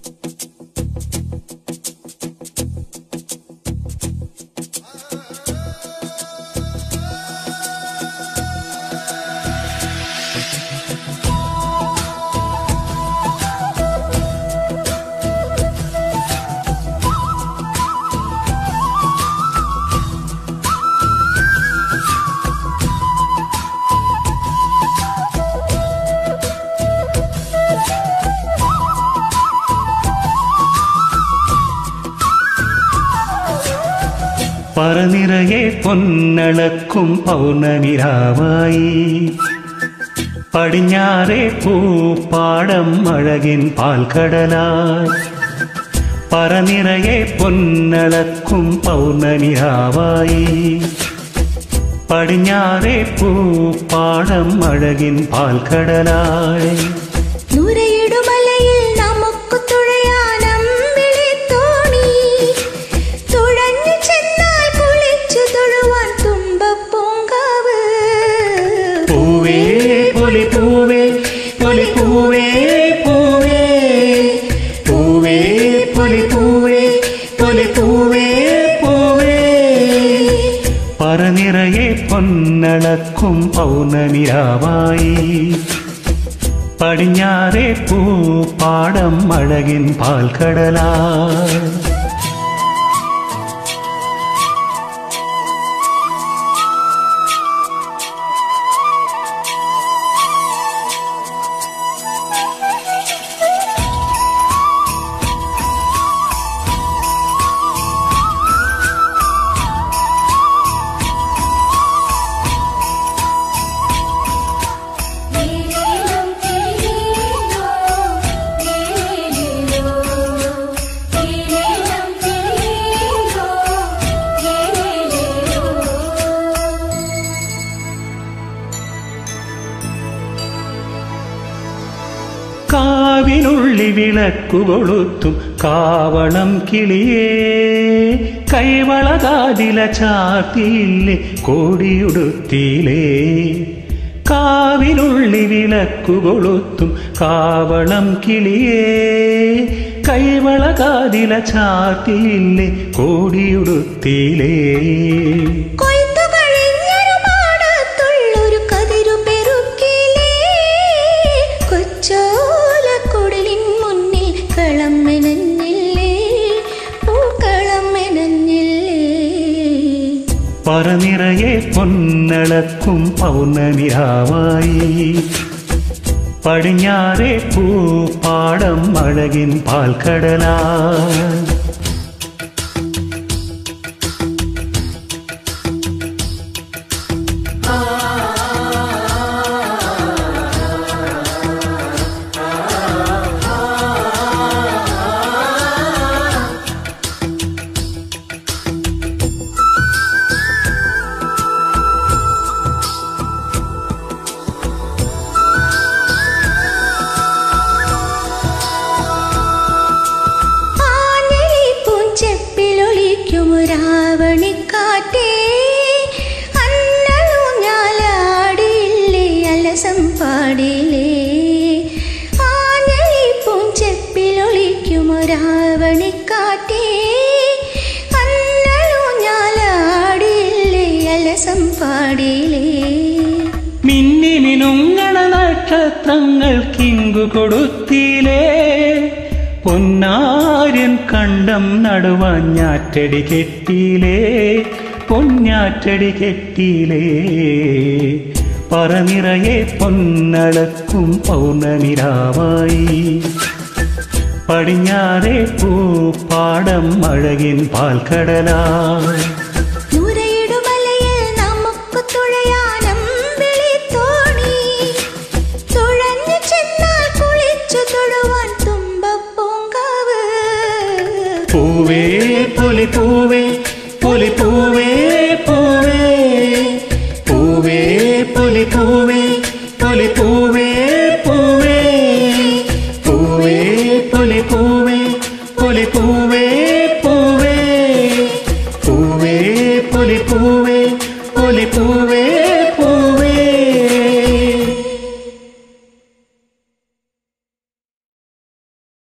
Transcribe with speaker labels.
Speaker 1: പറനിറയെ പൊന്നളക്കും പൗർണമിരാവായി പടിഞ്ഞാറെ പൂപ്പാടം അഴകിൻ പാൽക്കടലായി പറനിറയെ പൊന്നളക്കും പൗർണമിരാവായി പടിഞ്ഞാറെ പൂപ്പാടം അഴകിൻ പാൽക്കടലായി
Speaker 2: നുരയിടുമലയിൽ നമുക്ക് തുഴയാനമ്പിളി തോണി തുഴഞ്ഞു ചെന്നാൽ കുളിച്ചു തൊഴുവാൻ തുമ്പപ്പൂങ്കാവ്
Speaker 1: പൂവേ പൊലി പൂവേ പൊലി പൂവേ പൂവേ പൂവേ പൊലി പൂവേ പൊലി പൂവേ പൂവേ പറനിറയെ പൊന്നളക്കും പൗർണമിരാവായി പടിഞ്ഞാറെ പൂപ്പാടം അഴകിൻ പാൽക്കടലാ
Speaker 2: നീലം തിരിയോ നീലോ നീലം തിരിയോ നീലോ
Speaker 1: കാവിനുള്ളി വിളക്കു കൊളുത്തും കാവളം കിളിയേ കൈവളകാതില ചാത്തിയില്ലേ കോടിയുടുത്തിയിലേ കാവിനുള്ളി വിളക്കു കൊളുത്തും കാവളം കിളിയേ കൈവളകാതില ചാത്തിയില്ലേ കോടിയുടുത്തിയിലേ
Speaker 2: കൊയ്ത്തു കഴിഞ്ഞൊരു പാടത്തുള്ളൊരു കതിരു പെരുക്കിലേ കൊച്ചോലക്കുടലിൻ മുന്നിൽ കളം മെനഞ്ഞില്ലേ പൂക്കളം മെനഞ്ഞില്ലേ
Speaker 1: പറനിറയെ പൊന്നളക്കും പൗർണമിരാവായി പടിഞ്ഞാറെ പൂപ്പാടം അഴകിൻ പാൽക്കടലാ
Speaker 2: ആഞ്ഞലി പൂഞ്ചെപ്പിലൊളിക്കുമൊരാവണിക്കാറ്റേ അന്നലൂഞ്ഞാലാടിയില്ലേ അലസം പാടില്ലേ ആഞ്ഞലി പൂഞ്ചെപ്പിലൊളിക്കുമൊരാവണിക്കാറ്റേ അന്നലൂഞ്ഞാലാടിയില്ലേ അലസം പാടില്ലേ
Speaker 1: മിന്നി മിനുങ്ങണ നക്ഷത്രങ്ങൾ കിങ്കു കൊടുത്തിലേ പൊന്നാര്യൻ കണ്ടം നടുവഞ്ഞാറ്റടി കെട്ടിയിലേ പൊന്നാറ്റടി കെട്ടിയിലേ പറനിറയെ പൊന്നളക്കും പൗർണമിരാവായി പടിഞ്ഞാറെ പൂപ്പാടം അഴകിൻ പാൽക്കടലാ
Speaker 2: നുരയിടുമലയിൽ നമുക്ക് തുഴയാനമ്പിളി തോണി തുഴഞ്ഞു ചെന്നാൽ കുളിച്ചു തൊഴുവാൻ തുമ്പപ്പൂങ്കാവ്
Speaker 1: പൂവേ പൊലി പൂവേ